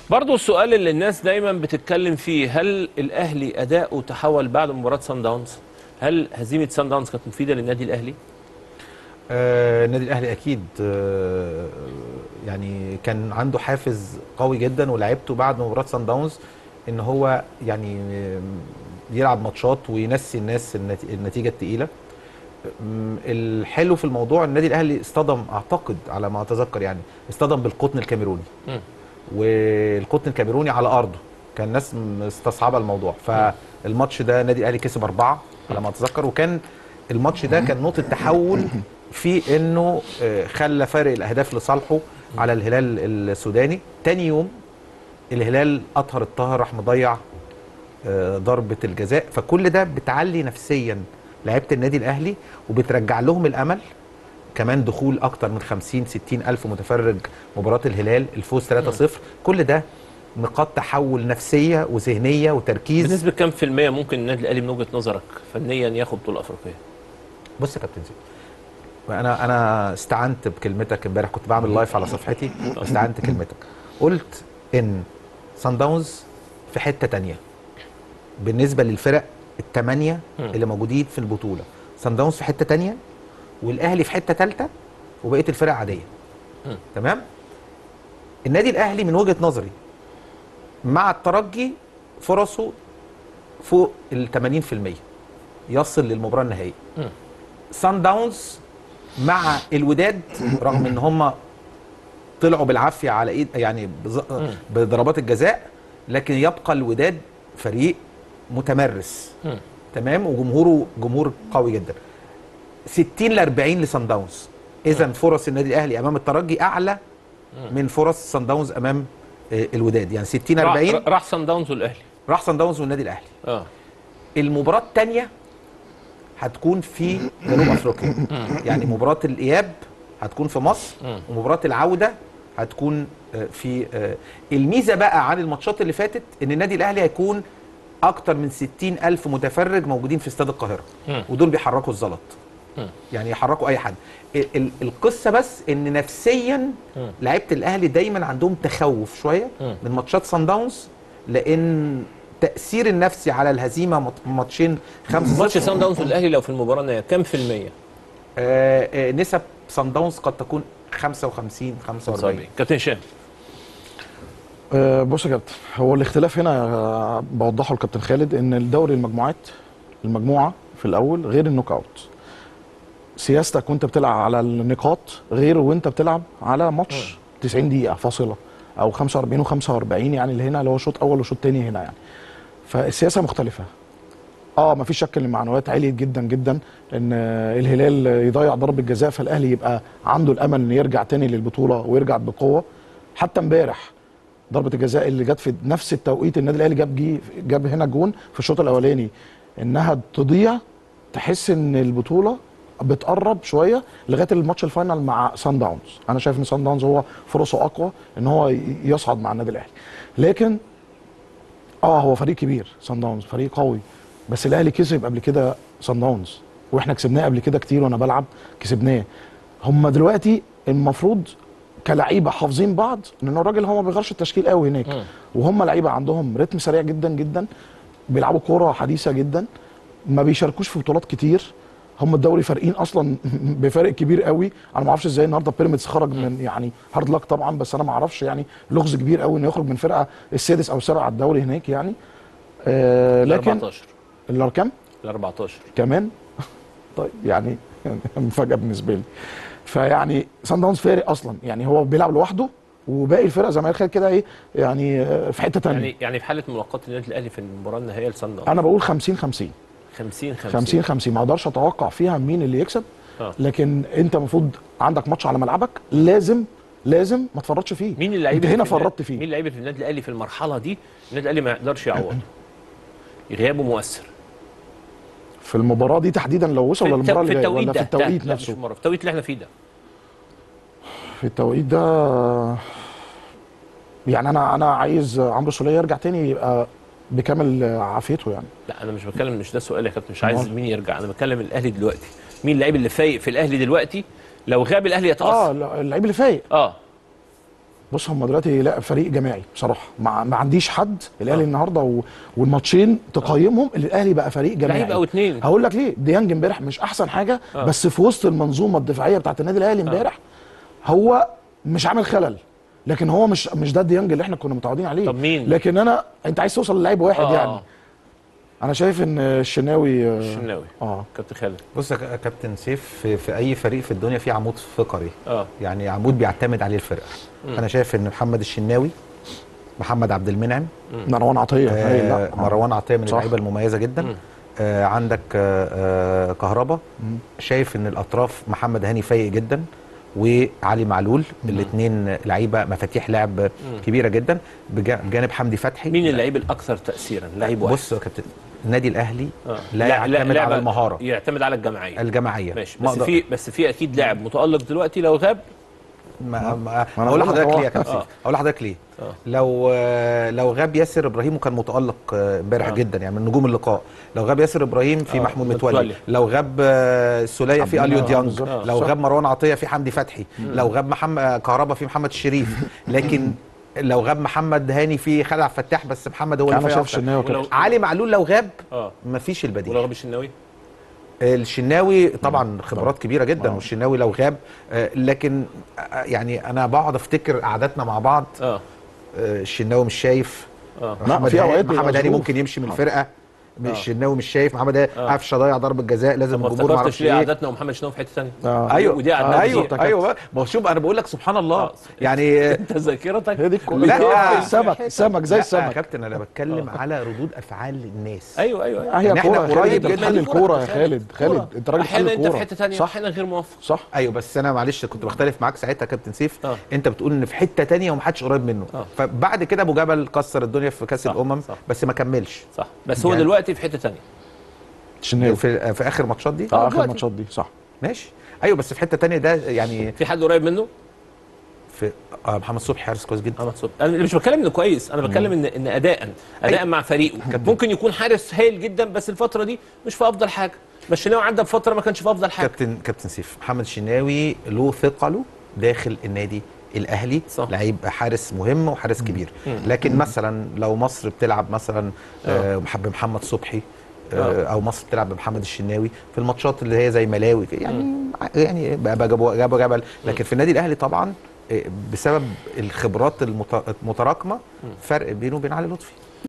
برضو السؤال اللي الناس دايما بتتكلم فيه هل الاهلي اداؤه تحول بعد مباراه سان داونز هل هزيمه سان داونز كانت مفيده للنادي الاهلي آه، النادي الاهلي اكيد آه، يعني كان عنده حافز قوي جدا ولعبته بعد مباراه سان داونز ان هو يعني آه، يلعب ماتشات وينسي الناس النت- النتيجه الثقيله م، الحلو في الموضوع النادي الاهلي اصطدم اعتقد على ما اتذكر يعني اصطدم بالقطن الكاميروني مم. والقطن الكاميروني على ارضه كان الناس مستصعبه الموضوع فالماتش ده النادي الاهلي كسب اربعه على ما اتذكر وكان الماتش ده كان نقطه تحول في انه آه، خلى فارق الاهداف لصالحه على الهلال السوداني تاني يوم الهلال اطهر الطاهر راح مضيع آه، ضربه الجزاء فكل ده بتعلي نفسيا لعيبه النادي الاهلي وبترجع لهم الامل كمان دخول اكتر من 50 60 الف متفرج مباراه الهلال الفوز 3-0 كل ده نقاط تحول نفسيه وذهنيه وتركيز بنسبه كام في الميه ممكن النادي الاهلي من وجهه نظرك فنيا ياخد بطوله افريقيه بص يا كابتن زيد انا انا استعنت بكلمتك امبارح كنت بعمل لايف على صفحتي واستعنت كلمتك قلت ان سان داونز في حته تانية بالنسبه للفرق الثمانيه مم. اللي موجودين في البطوله سان داونز في حته تانية والاهلي في حته ثالثه وبقيه الفرق عاديه مم. تمام النادي الاهلي من وجهه نظري مع الترجي فرصه فوق ال 80% يصل للمباراه النهائيه مم. سان داونز مع الوداد رغم ان هم طلعوا بالعافيه على ايد يعني بز- بضربات الجزاء لكن يبقى الوداد فريق متمرس مم. تمام وجمهوره جمهور قوي جدا 60 ل 40 لسان داونز اذا فرص النادي الاهلي امام الترجي اعلى من فرص سان داونز امام آه، الوداد يعني 60 راح, 40 راح سان داونز والاهلي راح سان داونز والنادي الاهلي اه المباراة الثانية هتكون في جنوب افريقيا يعني مباراة الاياب هتكون في مصر مم. ومباراة العودة هتكون آه، في آه، الميزة بقى عن الماتشات اللي فاتت ان النادي الاهلي هيكون اكتر من 60 الف متفرج موجودين في استاد القاهرة مم. ودول بيحركوا الزلط مم. يعني يحركوا اي حد ال- ال- القصة بس ان نفسيا مم. لعيبة الاهلي دايما عندهم تخوف شوية مم. من ماتشات سان داونز لان تاثير النفسي على الهزيمه مات- ماتشين خمسة ماتش صفر. سان داونز والاهلي لو في المباراه النهائيه كام في الميه آه آه نسب سان داونز قد تكون 55 45 كابتن هشام آه، بص يا كابتن هو الاختلاف هنا آه، بوضحه لكابتن خالد ان الدوري المجموعات المجموعه في الاول غير النوك اوت سياستك وانت بتلعب على النقاط غير وانت بتلعب على ماتش 90 دقيقه فاصله او 45 و45 يعني اللي هنا اللي هو شوط اول وشوط تاني هنا يعني فالسياسه مختلفه اه مفيش شك ان المعنويات عليت جدا جدا ان آه، الهلال يضيع ضربه جزاء فالاهلي يبقى عنده الامل انه يرجع تاني للبطوله ويرجع بقوه حتى امبارح ضربه الجزاء اللي جت في نفس التوقيت النادي الاهلي جاب جي جاب هنا جون في الشوط الاولاني انها تضيع تحس ان البطوله بتقرب شويه لغايه الماتش الفاينل مع سان داونز انا شايف ان سان داونز هو فرصه اقوى ان هو ي- يصعد مع النادي الاهلي لكن اه هو فريق كبير سان داونز فريق قوي بس الاهلي كسب قبل كده سان داونز واحنا كسبناه قبل كده كتير وانا بلعب كسبناه هم دلوقتي المفروض كلعيبه حافظين بعض ان الراجل هو ما بيغيرش التشكيل قوي هناك مم. وهم لعيبه عندهم رتم سريع جدا جدا بيلعبوا كوره حديثه جدا ما بيشاركوش في بطولات كتير هم الدوري فارقين اصلا بفارق كبير قوي انا ما اعرفش ازاي النهارده بيراميدز خرج من يعني هارد لك طبعا بس انا ما اعرفش يعني لغز كبير قوي انه يخرج من فرقه السادس او السابع على الدوري هناك يعني آه ال لكن 14 الارقام ال 14 كمان طيب يعني مفاجاه بالنسبه لي فيعني سان داونز فارق اصلا يعني هو بيلعب لوحده وباقي الفرق زي ما قال خالد كده ايه يعني آه، في حته ثانيه يعني يعني في حاله ملاقاه النادي الاهلي في المباراه النهائيه لسان داونز انا بقول 50 50 50 50 50 50 ما اقدرش اتوقع فيها مين اللي يكسب آه. لكن انت المفروض عندك ماتش على ملعبك لازم لازم ما تفرطش فيه مين اللعيب انت اللي هنا في النا- فرطت فيه مين اللعيب اللي في النادي الاهلي في المرحله دي النادي الاهلي ما يقدرش يعوضه غيابه مؤثر في المباراه دي تحديدا لو وصل ولا الت- المباراه اللي جايه التوقيت ولا ده في التوقيت ده لا، مش نفسه المباراة، في التوقيت اللي احنا فيه ده في التوقيت ده يعني انا انا عايز عمرو سوليه يرجع تاني يبقى بكامل عافيته يعني لا انا مش بتكلم مش ده سؤال يا كابتن مش عايز أمال؟ مين يرجع انا بتكلم الاهلي دلوقتي مين اللعيب اللي فايق في الاهلي دلوقتي لو غاب الاهلي اه يتاثر لا، اللعيب اللي فايق اه بص هم دلوقتي لا فريق جماعي بصراحه ما, ما عنديش حد الاهلي آه. النهارده و... والماتشين تقيمهم الاهلي بقى فريق جماعي لعيب او اتنين هقول لك ليه ديانج امبارح مش احسن حاجه آه. آه. بس في وسط المنظومه الدفاعيه بتاعت النادي الاهلي امبارح هو مش عامل خلل لكن هو مش مش ده ديانج اللي احنا كنا متعودين عليه طب مين؟ لكن انا انت عايز توصل للعيب واحد آه. يعني انا شايف ان الشناوي آه، الشناوي اه كابتن خالد بص يا ك- كابتن سيف في, في اي فريق في الدنيا في عمود فقري اه يعني عمود بيعتمد عليه الفرقه انا شايف ان محمد الشناوي محمد عبد المنعم مروان عطيه هاي آه لا مروان عطيه من صح. اللعيبه المميزه جدا مم. آه عندك آه آه كهربا شايف ان الاطراف محمد هاني فايق جدا وعلي معلول الاثنين لعيبه مفاتيح لعب كبيره جدا بجا- بجانب حمدي فتحي مين اللعيب الاكثر تاثيرا لعيب واحد بص يا كابتن النادي الاهلي آه. لا يعتمد على لعبة- المهاره يعتمد على الجماعيه الجماعيه ماشي ما بس أقدر- في بس في اكيد لاعب متالق دلوقتي لو غاب ما ما ما أنا اقول بقول لك لحضرتك هو- ليه يا كابتن آه. سيف اقول لحضرتك ليه آه. لو آه، لو غاب ياسر ابراهيم وكان متالق آه، امبارح آه. جدا يعني من نجوم اللقاء لو غاب ياسر ابراهيم في آه، محمود متولي. متولي لو غاب آه، السوليه في عبد اليو الله، ديانج بالظبط. لو صح. غاب مروان عطيه في حمدي فتحي لو غاب محمد كهربا في محمد الشريف لكن لو غاب محمد هاني في خالد عبد الفتاح بس محمد هو اللي انا فايق شايف أكتر. الشناوي ولو- كابتن علي معلول لو غاب اه مفيش ولو البديل غاب الشناوي الشناوي طبعا خبرات كبيره جدا آه. والشناوي لو غاب آه، لكن آه، يعني انا بقعد افتكر قعداتنا مع بعض اه آه، الشناوي مش شايف اه لا، محمد في هاني أوقات بيبقى محمد هاني ظروف. ممكن يمشي من آه. الفرقه آه. الشناوي مش شايف محمد هاني آه. قفشه ضيع ضربه جزاء لازم ما الجمهور ما افتكرتش يعرفش ليه ايه قعدتنا ومحمد شناوي في حته ثانيه آه. ايوه ودي قعدنا ايوه كتير. ايوه ما هو شوف انا بقول لك سبحان الله آه. يعني انت ذاكرتك هي دي الكوره لا. لا سمك سمك زي لا يا السمك كابتن انا بتكلم على ردود افعال الناس اييوه ايوه آه، هي يعني إحنا كوره قريب قريب جدا. جدا الكوره يا خالد خالد انت راجل احيانا حل انت في الكوره حته ثانيه صح واحيانا غير موفق صح ايوه بس انا معلش كنت بختلف معاك ساعتها يا كابتن سيف آه. انت بتقول ان في حته تانية ومحدش قريب منه آه. فبعد كده ابو جبل كسر الدنيا في كاس صح، الامم صح. بس ما كملش صح بس هو يعني- دلوقتي في حته ثانيه الشناوي في, في اخر ماتشات دي اه اخر دلوقتي. الماتشات دي صح ماشي ايوه بس في حته تانية ده يعني في حد قريب منه في آه محمد صبحي حارس كويس جدا محمد صبحي انا مش بتكلم انه كويس انا بتكلم ان ان اداء اداء مع فريقه ممكن يكون حارس هايل جدا بس الفتره دي مش في افضل حاجه بس الشناوي عدى بفتره ما كانش في افضل حاجه كابتن كابتن سيف محمد الشناوي له ثقله داخل النادي الاهلي صح. لعيب حارس مهم وحارس كبير لكن مثلا لو مصر بتلعب مثلا آه بمحمد صبحي آه او مصر بتلعب بمحمد الشناوي في الماتشات اللي هي زي ملاوي كده، يعني يعني بقى جابوا جابوا جبل لكن في النادي الاهلي طبعا آه، بسبب الخبرات المت- المتراكمه فرق بينه وبين علي لطفي